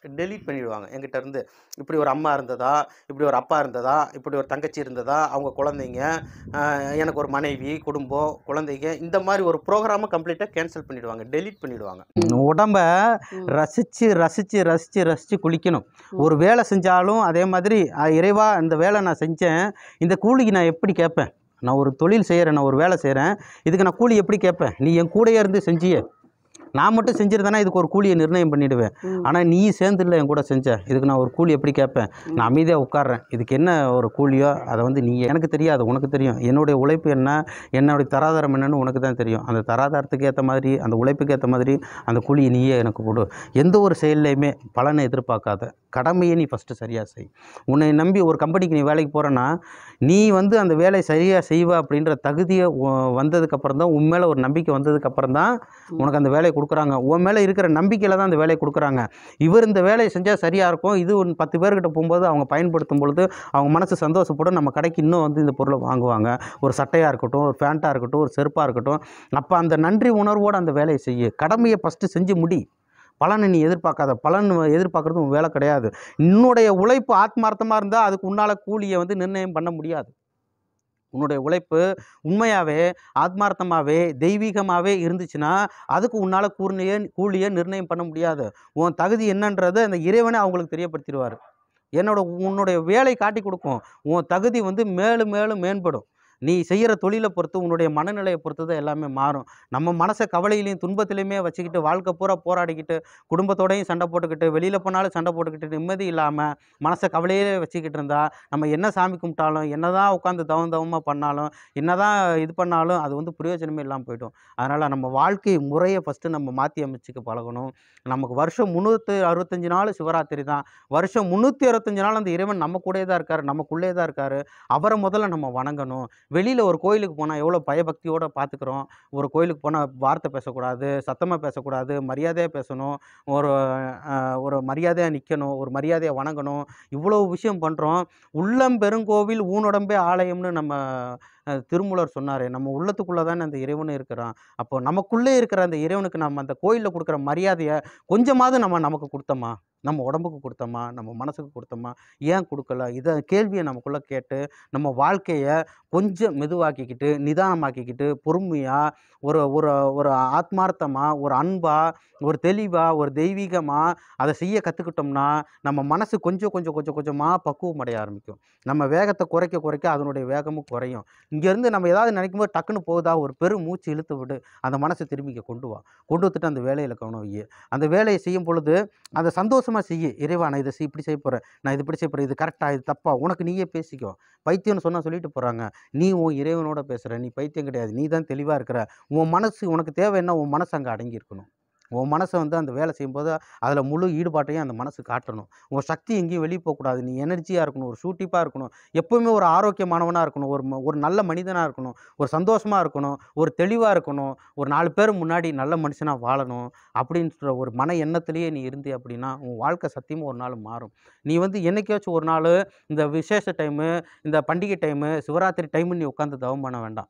டெலீட் பண்ணிடுவாங்க என்கிட்ட இருந்து இப்படி ஒரு அம்மா இருந்ததா இப்படி ஒரு அப்பா இருந்ததா இப்படி ஒரு தங்கச்சி இருந்ததா அவங்க குழந்தைங்க ஆஹ் எனக்கு ஒரு மனைவி குடும்பம் குழந்தைங்க இந்த மாதிரி ஒரு ப்ரோக்ராமை கம்ப்ளீட்டாக கேன்சல் பண்ணிடுவாங்க டெலீட் பண்ணிடுவாங்க உடம்ப
ம்.
ரசித்து ரசித்து ரசித்து ரசித்து குளிக்கணும் ஒரு வேலை செஞ்சாலும் அதே மாதிரி "ஆ, இறைவா இந்த வேலை நான் செஞ்சேன் இந்த கூலிக்கு நான் எப்படி கேட்பேன் நான் ஒரு தொழில் செய்கிறேன் நான் ஒரு வேலை செய்கிறேன் இதுக்கு நான் கூலி எப்படி கேட்பேன் நீ என் கூடயே இருந்து செஞ்சியே நான் மட்டும் செஞ்சிருந்தேனா இதுக்கு ஒரு கூலியை நிர்ணயம் பண்ணிடுவேன்
ம்.
ஆனால் நீ சேர்ந்து இல்லை என் கூட செஞ்ச இதுக்கு நான் ஒரு கூலி எப்படி கேட்பேன் நான் அமைதியாக உட்கார்றேன் இதுக்கு என்ன ஒரு கூலியோ அதை வந்து நீ எனக்கு தெரியாது உனக்கு தெரியும் என்னுடைய உழைப்பு என்ன என்னுடைய தராதாரம் என்னன்னு உனக்கு தான் தெரியும் அந்த தராதாரத்துக்கு ஏற்ற மாதிரி அந்த உழைப்புக்கு ஏற்ற மாதிரி அந்த கூலியை நீயே எனக்கு கொடு எந்த ஒரு செயல்லையுமே பலனை எதிர்பார்க்காத கடமையை நீ ஃபஸ்ட்டு சரியாக செய் உன்னை நம்பி ஒரு கம்பெனிக்கு நீ வேலைக்கு போகிறேன்னா நீ வந்து அந்த வேலையை சரியாக செய்வ அப்படின்ற தகுதியை உ- வந்ததுக்கப்புறம் தான் உன் மேலே ஒரு நம்பிக்கை வந்ததுக்கப்புறம் தான் உனக்கு அந்த வேலையை கொடுக்குறாங்க உன் மேலே இருக்கிற நம்பிக்கையில் தான் அந்த வேலையை கொடுக்குறாங்க இவர் இந்த வேலையை செஞ்சால் சரியாக இருக்கும் இது ஒரு பத்து பேர்கிட்ட போகும்போது அவங்க பயன்படுத்தும் பொழுது அவங்க மனசு சந்தோஷப்படும் நம்ம கடைக்கு இன்னும் வந்து இந்த பொருளை வாங்குவாங்க ஒரு சட்டையாக இருக்கட்டும் ஒரு பேண்ட்டாக இருக்கட்டும் ஒரு செருப்பாக இருக்கட்டும் அப்போ அந்த நன்றி உணர்வோடு அந்த வேலையை செய்ய கடமையை ஃபஸ்ட்டு செஞ்சு முடி பலனை நீ எதிர்பார்க்காத பலன் எதிர்பார்க்குறது உன் வேலை கிடையாது உன்னுடைய உழைப்பு ஆத்மார்த்தமாக இருந்தால் அதுக்கு உன்னால் கூலியை வந்து நிர்ணயம் பண்ண முடியாது உன்னுடைய உழைப்பு உண்மையாகவே ஆத்மார்த்தமாகவே தெய்வீகமாகவே இருந்துச்சுன்னா அதுக்கு உன்னால் கூர்ணிய கூலியை நிர்ணயம் பண்ண முடியாது உன் தகுதி என்னன்றது அந்த இறைவனே அவங்களுக்கு தெரியப்படுத்திடுவார் என்னோட உன்னுடைய வேலை காட்டி கொடுக்கும் உன் தகுதி வந்து மேலும் மேலும் மேம்படும் நீ செய்கிற தொழிலை பொறுத்து உன்னுடைய மனநிலையை பொறுத்து தான் எல்லாமே மாறும் நம்ம மனசை கவலையிலையும் துன்பத்திலையுமே வச்சுக்கிட்டு வாழ்க்கை பூரா போராடிக்கிட்டு குடும்பத்தோடையும் சண்டை போட்டுக்கிட்டு வெளியில் போனாலும் சண்டை போட்டுக்கிட்டு நிம்மதி இல்லாமல் மனசை கவலையிலே வச்சுக்கிட்டு இருந்தா நம்ம என்ன சாமி கும்பிட்டாலும் என்ன தான் உட்காந்து தவம் தவமாக பண்ணாலும் என்ன தான் இது பண்ணாலும் அது வந்து பிரயோஜனமே இல்லாமல் போயிடும் அதனால் நம்ம வாழ்க்கை முறையை ஃபஸ்ட்டு நம்ம மாற்றி அமைச்சுக்க பழகணும் நமக்கு வருஷம் முந்நூற்றி அறுபத்தஞ்சு நாள் சிவராத்திரி தான் வருஷம் முந்நூற்றி அறுபத்தஞ்சு நாள் அந்த இறைவன் நம்ம கூடயே தான் இருக்கார் நமக்குள்ளே தான் இருக்கார் அவரை முதல்ல நம்ம வணங்கணும் வெளியில் ஒரு கோயிலுக்கு போனால் எவ்வளோ பயபக்தியோடு பார்த்துக்குறோம் ஒரு கோயிலுக்கு போனால் வார்த்தை பேசக்கூடாது சத்தமாக பேசக்கூடாது மரியாதையாக பேசணும் ஒரு அஹ், ஒரு மரியாதையாக நிற்கணும் ஒரு மரியாதையை வணங்கணும் இவ்வளோ விஷயம் பண்ணுறோம் உள்ளம் பெருங்கோவில் ஊனுடம்பே ஆலயம்னு நம்ம அஹ், திருமூலர் சொன்னார் நம்ம உள்ளத்துக்குள்ளே தானே அந்த இறைவன் இருக்கிறான் அப்போ நமக்குள்ளே இருக்கிற அந்த இறைவனுக்கு நம்ம அந்த கோயிலில் கொடுக்குற மரியாதையை கொஞ்சமாவது நம்ம நமக்கு கொடுத்தோமா நம்ம உடம்புக்கு கொடுத்தோமா நம்ம மனசுக்கு கொடுத்தோமா ஏன் கொடுக்கல இதை கேள்வியை நமக்குள்ளே கேட்டு நம்ம வாழ்க்கையை கொஞ்சம் மெதுவாக்கிக்கிட்டு நிதானமாக்கிக்கிட்டு பொறுமையாக ஒரு ஒரு ஒரு ஆத்மார்த்தமாக ஒரு அன்பாக ஒரு தெளிவாக ஒரு தெய்வீகமாக அதை செய்ய கற்றுக்கிட்டோம்னா நம்ம மனசு கொஞ்சம் கொஞ்சம் கொஞ்சம் கொஞ்சமாக பக்குவம் அடைய ஆரம்பிக்கும் நம்ம வேகத்தை குறைக்க குறைக்க அதனுடைய வேகமும் குறையும் இங்கேருந்து நம்ம ஏதாவது நினைக்கும் போது டக்குன்னு போகுதா ஒரு பெரும் மூச்சு இழுத்து விடு அந்த மனசை திரும்பிக்க கொண்டு வா கொண்டு வந்துட்டு அந்த வேலையில் கவனம் வை அந்த வேலையை செய்யும் பொழுது அதை சந்தோஷமாக செய்ய இறைவா நான் இதை செய் இப்படி செய்ய போகிறேன் நான் இது இப்படி செய்ய போகிறேன் இது கரெக்டாக இது தப்பா உனக்கு நீயே பேசிக்கோ பைத்தியம்னு சொன்னால் சொல்லிட்டு போகிறாங்க நீ உன் இறைவனோட பேசுகிற நீ பைத்தியம் கிடையாது நீ தான் தெளிவாக இருக்கிற உன் மனசு உனக்கு தேவை என்ன உன் மனசு அங்கே அடங்கி இருக்கணும் உன் மனசை வந்து அந்த வேலை செய்யும்போது அதில் முழு ஈடுபாட்டையும் அந்த மனசு காட்டணும் உன் சக்தி எங்கேயும் வெளியே போகக்கூடாது நீ எனர்ஜியாக இருக்கணும் ஒரு ஷூட்டிப்பாக இருக்கணும் எப்போவுமே ஒரு ஆரோக்கியமானவனாக இருக்கணும் ஒரு ம- ஒரு நல்ல மனிதனாக இருக்கணும் ஒரு சந்தோஷமாக இருக்கணும் ஒரு தெளிவாக இருக்கணும் ஒரு நாலு பேர் முன்னாடி நல்ல மனுஷனாக வாழணும் அப்படின்ற ஒரு மன எண்ணத்திலேயே நீ இருந்தே அப்படின்னா உன் வாழ்க்கை சத்தியமாக ஒரு நாள் மாறும் நீ வந்து என்னைக்காச்சும் ஒரு நாள் இந்த விசேஷ டைமு இந்த பண்டிகை டைமு சிவராத்திரி டைமு நீ உட்காந்து தவம் பண்ண வேண்டாம்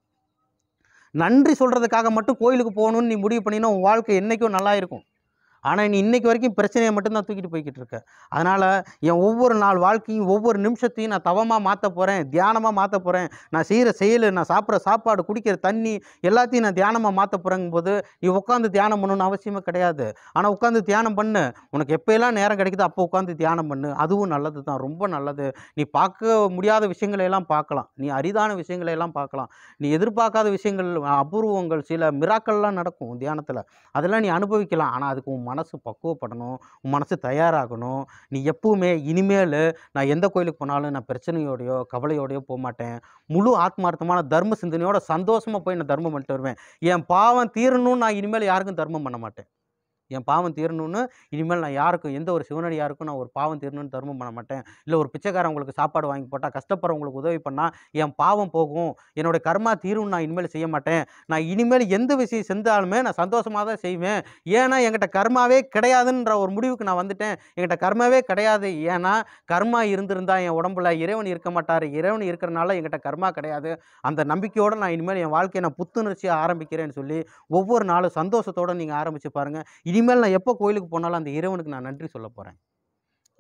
நன்றி சொல்கிறதுக்காக மட்டும் கோயிலுக்கு போகணும்னு நீ முடிவு பண்ணினா உன் வாழ்க்கை என்றைக்கும் நல்லா இருக்கும் ஆனால் நீ இன்னைக்கு வரைக்கும் பிரச்சனையை மட்டும்தான் தூக்கிட்டு போய்கிட்டு இருக்க அதனால் என் ஒவ்வொரு நாள் வாழ்க்கையும் ஒவ்வொரு நிமிஷத்தையும் நான் தவமாக மாற்ற போகிறேன் தியானமாக மாற்ற போகிறேன் நான் செய்கிற செயல் நான் சாப்பிட்ற சாப்பாடு குடிக்கிற தண்ணி எல்லாத்தையும் நான் தியானமாக மாற்ற போகிறேங்கும்போது நீ உட்காந்து தியானம் பண்ணணும்னு அவசியமே கிடையாது ஆனால் உட்காந்து தியானம் பண்ணு உனக்கு எப்போயெல்லாம் நேரம் கிடைக்குதோ அப்போ உட்காந்து தியானம் பண்ணு அதுவும் நல்லது தான் ரொம்ப நல்லது நீ பார்க்க முடியாத விஷயங்களை எல்லாம் பார்க்கலாம் நீ அரிதான விஷயங்களை எல்லாம் பார்க்கலாம் நீ எதிர்பார்க்காத விஷயங்கள் அபூர்வங்கள் சில மிராக்கள்லாம் நடக்கும் தியானத்தில் அதெல்லாம் நீ அனுபவிக்கலாம் ஆனால் அதுக்கு உன் மனசு பக்குவப்படணும் உன் மனசு தயாராகணும் நீ எப்பவுமே இனிமேல் நான் எந்த கோயிலுக்கு போனாலும் நான் பிரச்சனையோடையோ கவலையோடையோ போக மாட்டேன் முழு ஆத்மார்த்தமான தர்ம சிந்தனையோட சந்தோஷமாக போய் நான் தர்மம் பண்ணிட்டு வருவேன் என் பாவம் தீரணும்னு நான் இனிமேல் யாருக்கும் தர்மம் பண்ண மாட்டேன் என் பாவம் தீரணும்னு இனிமேல் நான் யாருக்கும் எந்த ஒரு சிவனடியாருக்கும் நான் ஒரு பாவம் தீரணும்னு தர்மம் பண்ண மாட்டேன் இல்லை ஒரு பிச்சைக்காரவங்களுக்கு சாப்பாடு வாங்கி போட்டால் கஷ்டப்படுறவங்களுக்கு உதவி பண்ணால் என் பாவம் போகும் என்னோட கர்மா தீரும்னு நான் இனிமேல் செய்ய மாட்டேன் நான் இனிமேல் எந்த விஷயம் செஞ்சாலுமே நான் சந்தோஷமாக தான் செய்வேன் ஏன்னா என்கிட்ட கர்மாவே கிடையாதுன்ற ஒரு முடிவுக்கு நான் வந்துட்டேன் என்கிட்ட கர்மாவே கிடையாது ஏன்னா கர்மா இருந்திருந்தா என் உடம்புல இறைவன் இருக்க மாட்டார் இறைவன் இருக்கிறனால என்கிட்ட கர்மா கிடையாது அந்த நம்பிக்கையோடு நான் இனிமேல் என் வாழ்க்கையை நான் புத்துணர்ச்சியாக ஆரம்பிக்கிறேன்னு சொல்லி ஒவ்வொரு நாளும் சந்தோஷத்தோடு நீங்கள் ஆரம்பித்து பாருங்கள் இனிமேல் நான் எப்போ கோயிலுக்கு போனாலும் அந்த இறைவனுக்கு நான் நன்றி சொல்ல போகிறேன்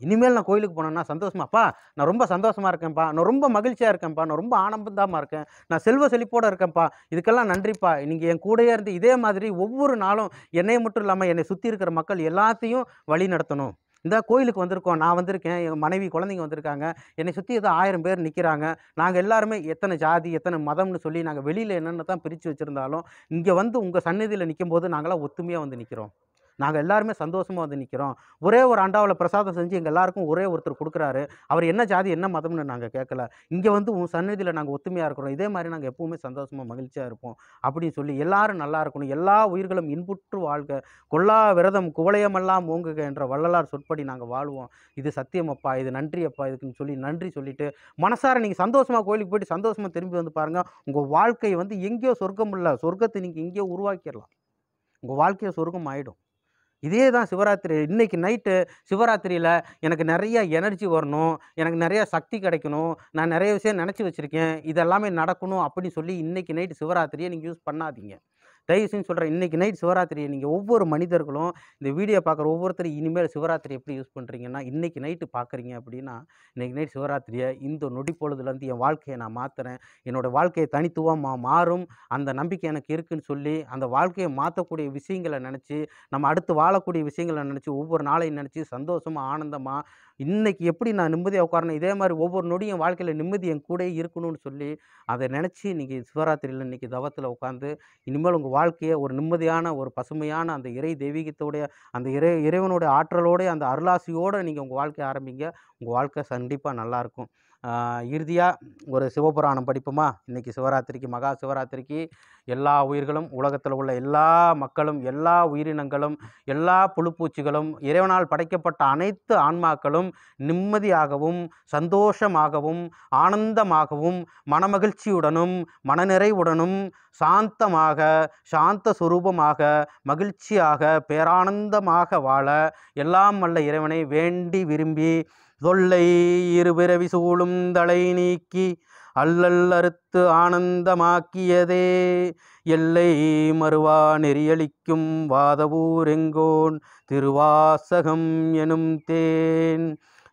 இனிமேல் நான் கோயிலுக்கு போனேன்னா சந்தோஷமாப்பா நான் ரொம்ப சந்தோஷமா இருக்கேன்ப்பா நான் ரொம்ப மகிழ்ச்சியாக இருக்கேன்ப்பா நான் ரொம்ப ஆனந்தமாக இருக்கேன் நான் செல்வ செழிப்போட இருக்கேன்ப்பா இதுக்கெல்லாம் நன்றிப்பா நீங்கள் என் கூடயே இருந்து இதே மாதிரி ஒவ்வொரு நாளும் என்னை மட்டும் இல்லாமல் என்னை சுற்றி இருக்கிற மக்கள் எல்லாத்தையும் வழி நடத்தணும் இந்த கோயிலுக்கு வந்திருக்கோம் நான் வந்திருக்கேன் என் மனைவி குழந்தைங்க வந்திருக்காங்க என்னை சுற்றி ஏதோ ஆயிரம் பேர் நிற்கிறாங்க நாங்கள் எல்லாருமே எத்தனை ஜாதி எத்தனை மதம்னு சொல்லி நாங்கள் வெளியில் என்னென்ன தான் பிரித்து வச்சுருந்தாலும் இங்கே வந்து உங்கள் சந்நிதியில் நிற்கும் போது நாங்களாம் ஒத்துமையாக வந்து நிற்கிறோம் நாங்கள் எல்லாருமே சந்தோஷமாக வந்து நிற்கிறோம் ஒரே ஒரு அண்டாவில் பிரசாதம் செஞ்சு எங்கள் எல்லாருக்கும் ஒரே ஒருத்தர் கொடுக்குறாரு அவர் என்ன ஜாதி என்ன மதம்னு நாங்கள் கேட்கல இங்கே வந்து உன் சந்நிதியில் நாங்கள் ஒத்துமையாக இருக்கிறோம் இதே மாதிரி நாங்கள் எப்பவுமே சந்தோஷமாக மகிழ்ச்சியாக இருப்போம் அப்படின்னு சொல்லி எல்லாரும் நல்லா இருக்கணும் எல்லா உயிர்களும் இன்புற்று வாழ்க கொல்லா விரதம் குவளையமெல்லாம் ஓங்குக என்ற வள்ளலார் சொற்படி நாங்கள் வாழ்வோம் இது சத்தியமப்பா இது நன்றி அப்பா இதுக்குன்னு சொல்லி நன்றி சொல்லிட்டு மனசார நீங்கள் சந்தோஷமாக கோயிலுக்கு போயிட்டு சந்தோஷமாக திரும்பி வந்து பாருங்கள் உங்கள் வாழ்க்கை வந்து எங்கேயோ சொர்க்கம் இல்லை சொர்க்கத்தை நீங்கள் எங்கேயோ உருவாக்கிடலாம் உங்கள் வாழ்க்கையை சொர்க்கம் ஆகிடும் இதே தான் சிவராத்திரி இன்னைக்கு நைட்டு சிவராத்திரியில் எனக்கு நிறைய எனர்ஜி வரணும் எனக்கு நிறைய சக்தி கிடைக்கணும் நான் நிறைய விஷயம் நினச்சி வச்சுருக்கேன் இதெல்லாமே நடக்கணும் அப்படின்னு சொல்லி இன்னைக்கு நைட்டு சிவராத்திரியை நீங்கள் யூஸ் பண்ணாதீங்க தயவு செஞ்சு சொல்கிறேன் இன்றைக்கி நைட் சிவராத்திரியை நீங்கள் ஒவ்வொரு மனிதர்களும் இந்த வீடியோ பார்க்குற ஒவ்வொருத்தரும் இனிமேல் சிவராத்திரி எப்படி யூஸ் பண்ணுறீங்கன்னா இன்றைக்கி நைட்டு பார்க்குறீங்க அப்படின்னா இன்றைக்கி நைட் சிவராத்திரியை இந்த நொடி பொழுதுலேருந்து என் வாழ்க்கையை நான் மாற்றுறேன் என்னோடய வாழ்க்கையை தனித்துவமாக மாறும் அந்த நம்பிக்கை எனக்கு இருக்குன்னு சொல்லி அந்த வாழ்க்கையை மாற்றக்கூடிய விஷயங்களை நினச்சி நம்ம அடுத்து வாழக்கூடிய விஷயங்களை நினச்சி ஒவ்வொரு நாளையும் நினச்சி சந்தோஷமாக ஆனந்தமாக இன்னைக்கு எப்படி நான் நிம்மதியாக உட்காரணும் இதே மாதிரி ஒவ்வொரு நொடியும் வாழ்க்கையில் நிம்மதி என் கூடயே இருக்கணும்னு சொல்லி அதை நினச்சி நீங்கள் சிவராத்திரியில் இன்றைக்கி தவத்தில் உட்காந்து இனிமேல் உங்கள் வாழ்க்கையை ஒரு நிம்மதியான ஒரு பசுமையான அந்த இறை தெய்வீகத்தோடைய அந்த இறை இறைவனுடைய ஆற்றலோட அந்த அருளாசியோடு நீங்கள் உங்கள் வாழ்க்கையை ஆரம்பிங்க உங்கள் வாழ்க்கை கண்டிப்பாக நல்லாயிருக்கும் இறுதியாக ஒரு சிவபுராணம் படிப்போமா இன்றைக்கி சிவராத்திரிக்கு மகா சிவராத்திரிக்கு எல்லா உயிர்களும் உலகத்தில் உள்ள எல்லா மக்களும் எல்லா உயிரினங்களும் எல்லா புழுப்பூச்சிகளும் இறைவனால் படைக்கப்பட்ட அனைத்து ஆன்மாக்களும் நிம்மதியாகவும் சந்தோஷமாகவும் ஆனந்தமாகவும் மனமகிழ்ச்சியுடனும் மனநிறைவுடனும் சாந்தமாக சாந்த சுரூபமாக மகிழ்ச்சியாக பேரானந்தமாக வாழ எல்லாம் வல்ல இறைவனை வேண்டி விரும்பி தொல்லை இருபிறவி சூழும் தலை நீக்கி அல்லல் அறுத்து ஆனந்தமாக்கியதே எல்லை மறுவா நெறியளிக்கும் வாதவூரெங்கோன் திருவாசகம் எனும் தேன்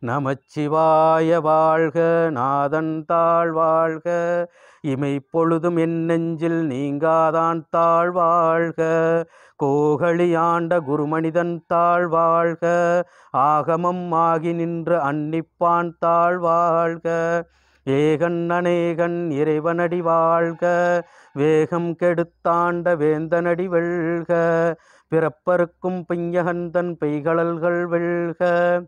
நமச்சிவாய வாழ்க நாதன் தாழ் வாழ்க இமை பொழுதும் என் நெஞ்சில் நீங்காதான் தாழ் வாழ்க கோகலி ஆண்ட குருமனிதன் தாழ் வாழ்க ஆகமம் ஆகி நின்ற அன்னிப்பான் தாழ் வாழ்க ஏகன் அநேகன் இறைவனடி வாழ்க வேகம் கெடுத்தாண்ட வேந்தனடி வெல்க பிறப்பருக்கும் பிஞ்சகந்தன் பெய்கழல்கள் வெல்க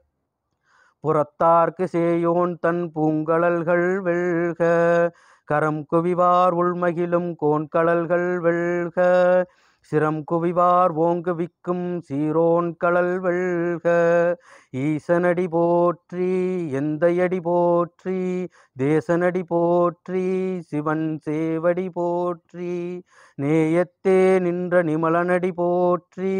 புறத்தார்க்கு சேயோன் தன் பூங்கழல்கள் வெல்க கரம் குவிவார் உள்மகிழும் கோன்கழல்கள் வெல்க சிரம் குவிவார் ஓங்குவிக்கும் சீரோன் கடல் வெல்க ஈசனடி போற்றி எந்தையடி போற்றி தேசனடி போற்றி சிவன் சேவடி போற்றி நேயத்தே நின்ற நிமலனடி போற்றி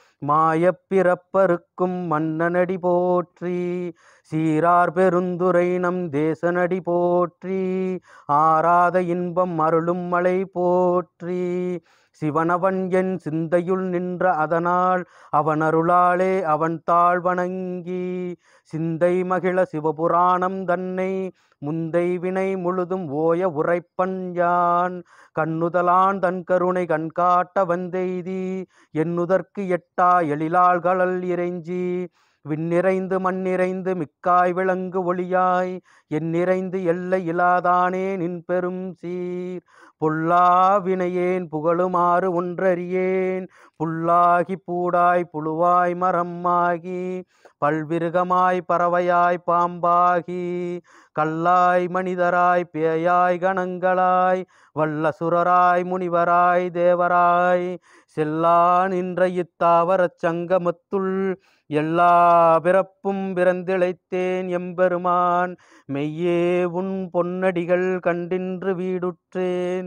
மாயப்பிறப்பருக்கும் மன்னனடி போற்றி சீரார் பெருந்துரை நம் தேசனடி போற்றி ஆராத இன்பம் அருளும் மலை போற்றி சிவனவன் என் சிந்தையுள் நின்ற அதனால் அவன் அருளாலே அவன் தாழ் வணங்கி சிந்தை மகிழ சிவபுராணம் தன்னை முந்தை வினை முழுதும் ஓய உரைப்பன் யான் கண்ணுதலான் தன் கருணை கண்காட்ட வந்தெய்தி என்னுதற்கு எட்டா எழிலாள் கடல் இறைஞ்சி விண்ணிறைந்து மண்ணிறைந்து மிக்காய் விளங்கு ஒளியாய் என் நிறைந்து எல்லை இலாதானே நின் பெரும் சீர் பொல்லா வினையேன் புகழுமாறு ஒன்றறியேன் புல்லாகி பூடாய் புழுவாய் மரமாகி பல்விருகமாய் பறவையாய் பாம்பாகி கல்லாய் மனிதராய் பேயாய் கணங்களாய் வல்லசுரராய் முனிவராய் தேவராய் செல்லா நின்ற இத்தாவரச் சங்கமத்துள் எல்லா பிறப்பும் பிறந்திழைத்தேன் எம்பெருமான் மெய்யே உன் பொன்னடிகள் கண்டின்று வீடுற்றேன்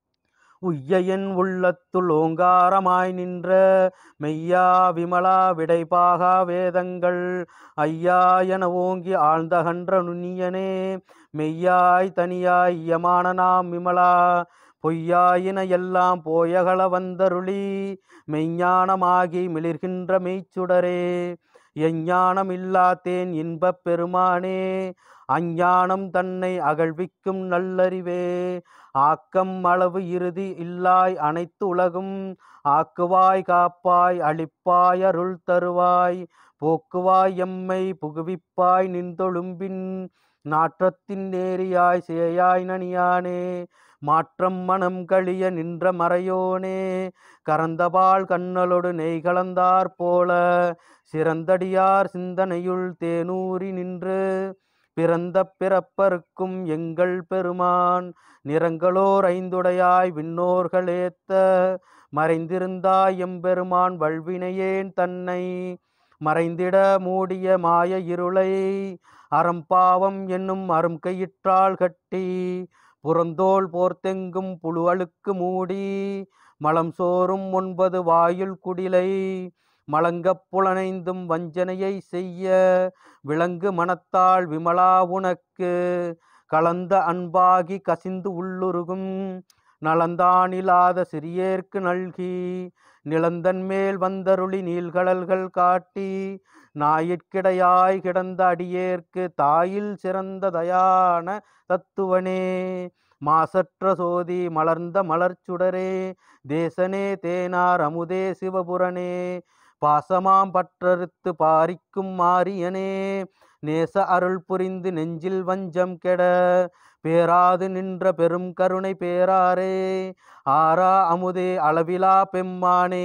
உய்ய என் உள்ளத்துள் ஓங்காரமாய் நின்ற மெய்யா விமலா விடைபாகா வேதங்கள் ஐயா என ஓங்கி ஆழ்ந்தகன்ற நுண்ணியனே மெய்யாய் தனியாய் யமான நாம் விமலா பொய்யாயின எல்லாம் போயகள வந்தருளி மெய்ஞானமாகி மிளிர்கின்ற மெய்ச்சுடரே எஞ்ஞானம் இல்லாத்தேன் இன்பப் பெருமானே அஞ்ஞானம் தன்னை அகழ்விக்கும் நல்லறிவே ஆக்கம் அளவு இறுதி இல்லாய் அனைத்து உலகும் ஆக்குவாய் காப்பாய் அளிப்பாய் அருள் தருவாய் போக்குவாய் எம்மை புகுவிப்பாய் நின்றொழும்பின் நாற்றத்தின் நேரியாய் சேயாய் நனியானே மாற்றம் மனம் கழிய நின்ற மறையோனே கறந்தபால் கண்ணலொடு நெய் கலந்தாற் போல சிறந்தடியார் சிந்தனையுள் தேனூறி நின்று பிறந்த பிறப்பருக்கும் எங்கள் பெருமான் நிறங்களோர் ஐந்துடையாய் விண்ணோர்களேத்த மறைந்திருந்தாய் எம்பெருமான் வல்வினையேன் தன்னை மறைந்திட மூடிய மாய இருளை அறம்பாவம் என்னும் அரும் கையிற்றால் கட்டி புறந்தோல் போர்த்தெங்கும் புழுவழுக்கு மூடி மலம் சோறும் ஒன்பது வாயுள் குடிலை மலங்கப் புலனைந்தும் வஞ்சனையை செய்ய விளங்கு மனத்தால் விமலா உனக்கு கலந்த அன்பாகி கசிந்து உள்ளுருகும் நலந்தானிலாத சிறியேற்கு நல்கி நிலந்தன் மேல் வந்தருளி நீள்கடல்கள் காட்டி நாயிற்கிடையாய் கிடந்த அடியேற்கு தாயில் சிறந்த தயான தத்துவனே மாசற்ற சோதி மலர்ந்த மலர்ச்சுடரே தேசனே தேனார் அமுதே சிவபுரனே பாசமாம் பற்றறுத்து பாரிக்கும் மாரியனே நேச அருள் புரிந்து நெஞ்சில் வஞ்சம் கெட பேராது நின்ற பெரும் கருணை பேராரே ஆரா அமுதே அளவிலா பெம்மானே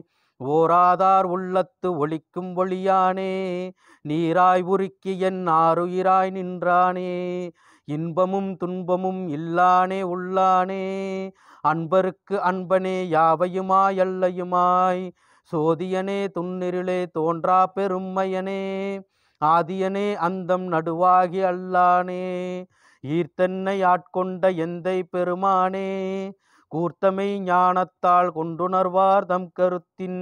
ஓராதார் உள்ளத்து ஒளிக்கும் ஒளியானே நீராய் உருக்கி என் ஆருயிராய் நின்றானே இன்பமும் துன்பமும் இல்லானே உள்ளானே அன்பருக்கு அன்பனே யாவையுமாய் அல்லையுமாய் சோதியனே துன்னிருளே தோன்றா பெருமையனே ஆதியனே அந்தம் நடுவாகி அல்லானே ஈர்த்தன்னை ஆட்கொண்ட எந்தை பெருமானே கூர்த்தமை ஞானத்தால் கொண்டுணர்வார் தம் கருத்தின்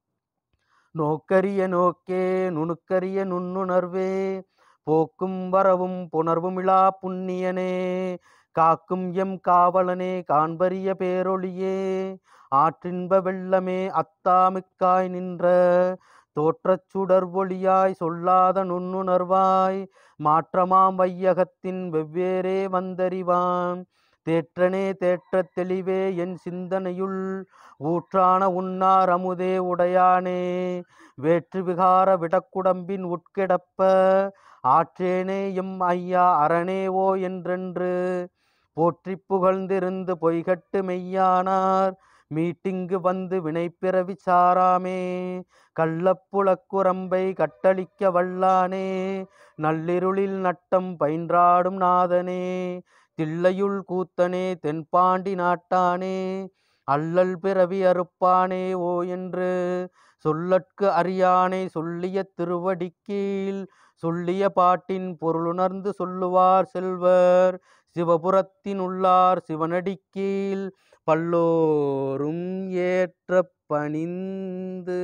நோக்கரிய நோக்கே நுணுக்கரிய நுண்ணுணர்வே போக்கும் வரவும் புணர்வுமிழா புண்ணியனே காக்கும் எம் காவலனே காண்பரிய பேரொளியே ஆற்றின்ப வெள்ளமே அத்தாமிக்காய் நின்ற தோற்றச் சுடர் ஒளியாய் சொல்லாத நுண்ணுணர்வாய் மாற்றமாம் வையகத்தின் வெவ்வேறே வந்தறிவான் தேற்றனே தேற்றத் தெளிவே என் சிந்தனையுள் ஊற்றான உன்னார் அமுதே உடையானே வேற்று விகார விடக்குடம்பின் உட்கிடப்ப ஆற்றேனே எம் ஐயா அரணே ஓ என்றென்று போற்றி புகழ்ந்திருந்து பொய்கட்டு மெய்யானார் மீட்டிங்கு வந்து வினைப்பிறவி சாராமே கள்ளப்புலக்குரம்பை கட்டளிக்க வல்லானே நள்ளிருளில் நட்டம் பயின்றாடும் நாதனே தில்லையுள் கூத்தனே தென்பாண்டி நாட்டானே அல்லல் பிறவி அறுப்பானே ஓ என்று சொல்லற்கு அறியானை சொல்லிய திருவடிக்கீழ் சொல்லிய பாட்டின் பொருளுணர்ந்து சொல்லுவார் செல்வர் சிவபுரத்தின் உள்ளார் சிவனடிக்கீழ் பல்லோரும் ஏற்ற பணிந்து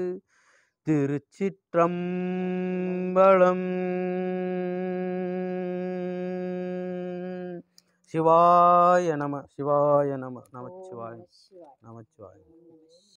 திருச்சிற்றம்பலம் சிவாய நம சிவாய நம நமச்சிவாய
ஓம் நம சிவாய
நமச்சிவாய
ஓம் நம சிவாய